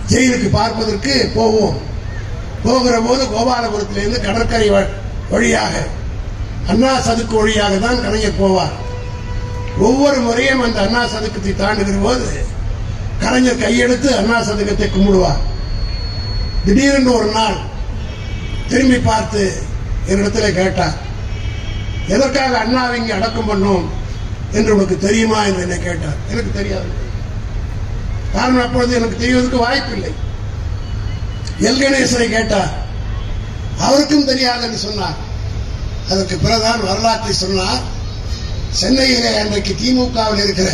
ஜெயிலுக்கு பார்ப்பதற்கு போவோம் போகிற போது கோபாலபுரத்திலிருந்து கடற்கரை வ- வழியாக அண்ணா சதுக்கு வழியாக தான் கலைஞர் போவார் ஒவ்வொரு முறையும் அந்த அண்ணா சதுக்கத்தை தாண்டுகிற போது கலைஞர் கையெடுத்து அண்ணா சதுக்கத்தை கும்பிடுவார் திடீரென்று ஒரு நாள் திரும்பி பார்த்து என்னிடத்தில் கேட்டார் எதற்காக அண்ணாவை இங்கே அடக்கம் பண்ணோம் என்று உனக்கு தெரியுமா என்று என்னை கேட்டார் எனக்கு தெரியாது காரணம் அப்பொழுது எனக்கு தெரிவதற்கு வாய்ப்பில்லை எல் கணேசனை கேட்டார் அவருக்கும் தெரியாது என்று சொன்னார் அதற்கு பிறகுதான் வரலாற்றை சொன்னார் சென்னையிலே அன்றைக்கு திமுகவில் இருக்கிற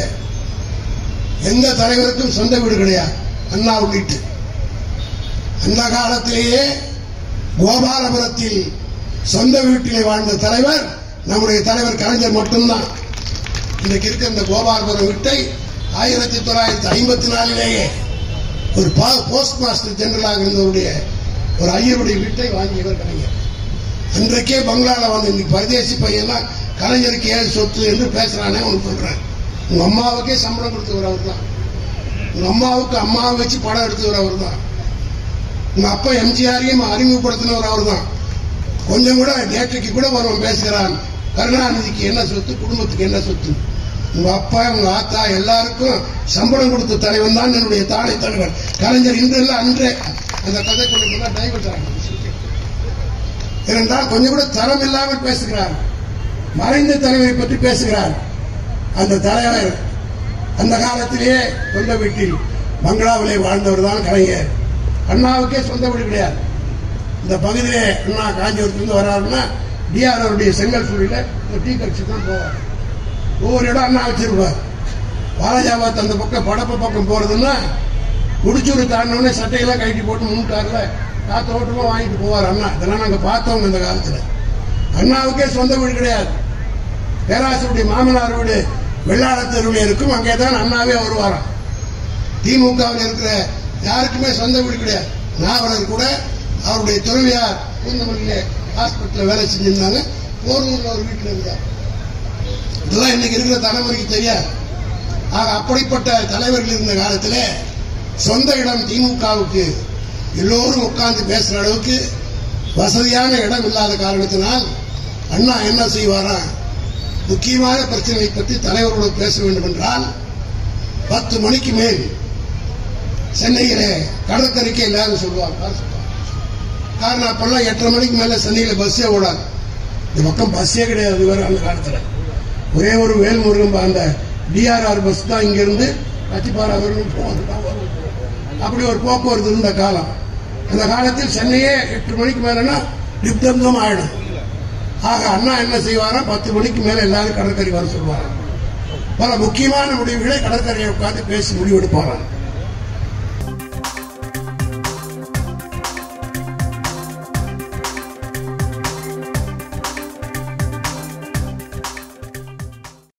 எந்த தலைவருக்கும் சொந்த வீடு கிடையாது அண்ணா உள்ளிட்டு அந்த காலத்திலேயே கோபாலபுரத்தில் சொந்த வீட்டிலே வாழ்ந்த தலைவர் நம்முடைய தலைவர் கலைஞர் மட்டும்தான் இன்றைக்கு இருக்க இந்த கோபாலபுரம் வீட்டை ஆயிரத்தி தொள்ளாயிரத்தி ஐம்பத்தி நாலிலேயே ஒரு போஸ்ட் மாஸ்டர் ஜெனரலாக இருந்தவருடைய ஒரு ஐயருடைய வீட்டை வாங்கியவர் கலைஞர் அன்றைக்கே பங்களால வந்து இன்னைக்கு பரதேசி பையன்லாம் கலைஞருக்கு ஏன் சொத்து என்று பேசுறானே உனக்கு சொல்றேன் உங்க அம்மாவுக்கே சம்பளம் கொடுத்தவர் அவர் தான் உங்க அம்மாவுக்கு அம்மாவை வச்சு படம் எடுத்தவர் அவர் தான் உங்க அப்பா எம்ஜிஆரையும் அறிமுகப்படுத்தினவர் அவர் தான் கொஞ்சம் கூட நேற்றைக்கு கூட ஒருவன் பேசுகிறான் கருணாநிதிக்கு என்ன சொத்து குடும்பத்துக்கு என்ன சொத்து உங்க அப்பா உங்க ஆத்தா எல்லாருக்கும் சம்பளம் கொடுத்த தலைவன் தான் என்னுடைய தாலை தலைவர் கலைஞர் இன்று இல்ல அன்றே அந்த கதை கொண்டு டைவர்ட் ஆகும் ஏனென்றால் கொஞ்சம் கூட தரம் இல்லாமல் பேசுகிறார் மறைந்த தலைவரை பற்றி பேசுகிறார் அந்த தலைவர் அந்த காலத்திலேயே சொந்த வீட்டில் பங்களாவிலே வாழ்ந்தவர் தான் கலைஞர் அண்ணாவுக்கே சொந்த வீடு கிடையாது இந்த பகுதியிலே அண்ணா காஞ்சிபுரத்திலிருந்து வர்றாருன்னா டிஆர் அவருடைய செங்கல் சூழல இந்த டீ கட்சி தான் போவார் ஒவ்வொரு இடம் அண்ணா வச்சிருப்பார் பாலாஜாபாத் அந்த பக்கம் படப்பு பக்கம் போறதுன்னா முடிச்சூர் தாண்டினோடனே சட்டையெல்லாம் கழட்டி போட்டு முன்காரில் காத்த ஓட்டமா வாங்கிட்டு போவார் அண்ணா இதெல்லாம் நாங்க பார்த்தோம் இந்த காலத்துல அண்ணாவுக்கே சொந்த வீடு கிடையாது பேராசருடைய மாமனார் வீடு வெள்ளாளத்தெருவில் இருக்கும் அங்கே தான் அண்ணாவே வருவாராம் திமுகவில் இருக்கிற யாருக்குமே சொந்த வீடு கிடையாது நாவலர் கூட அவருடைய துறவியார் பூந்தமல்லியில ஹாஸ்பிட்டல் வேலை செஞ்சிருந்தாங்க போரூர்ல ஒரு வீட்டில் இருந்தார் இதெல்லாம் இன்னைக்கு இருக்கிற தலைமுறைக்கு தெரியாது ஆக அப்படிப்பட்ட தலைவர்கள் இருந்த காலத்தில் சொந்த இடம் திமுகவுக்கு எல்லோரும் உட்கார்ந்து பேசுற அளவுக்கு வசதியான இடம் இல்லாத காரணத்தினால் அண்ணா என்ன செய்வாரா முக்கியமான பிரச்சனையை பற்றி தலைவரோடு பேச வேண்டும் என்றால் பத்து மணிக்கு மேல் சென்னையிலே கடற்கரைக்கு எல்லாரும் சொல்லுவாங்க வர சொல்லுவாங்க. காரணம் அப்பெல்லாம் எட்டரை மணிக்கு மேல சென்னையில பஸ்ஸே ஓடாது இந்த பக்கம் பஸ்ஸே கிடையாது வேற அந்த காலத்துல ஒரே ஒரு வேல்முருகன் அந்த டிஆர்ஆர் பஸ் தான் இங்க இருந்து கச்சிப்பாரா வரணும் போவது தான் வரும் அப்படி ஒரு போக்குவரத்து இருந்த காலம் அந்த காலத்தில் சென்னையே எட்டு மணிக்கு மேலனா நிப்தம்தம் ஆயிடும் ஆக அண்ணா என்ன செய்வாரா பத்து மணிக்கு மேல எல்லாரும் கடற்கரை வர சொல்லுவாங்க பல முக்கியமான முடிவுகளை கடற்கரையை உட்கார்ந்து பேசி முடிவெடுப்பாராம்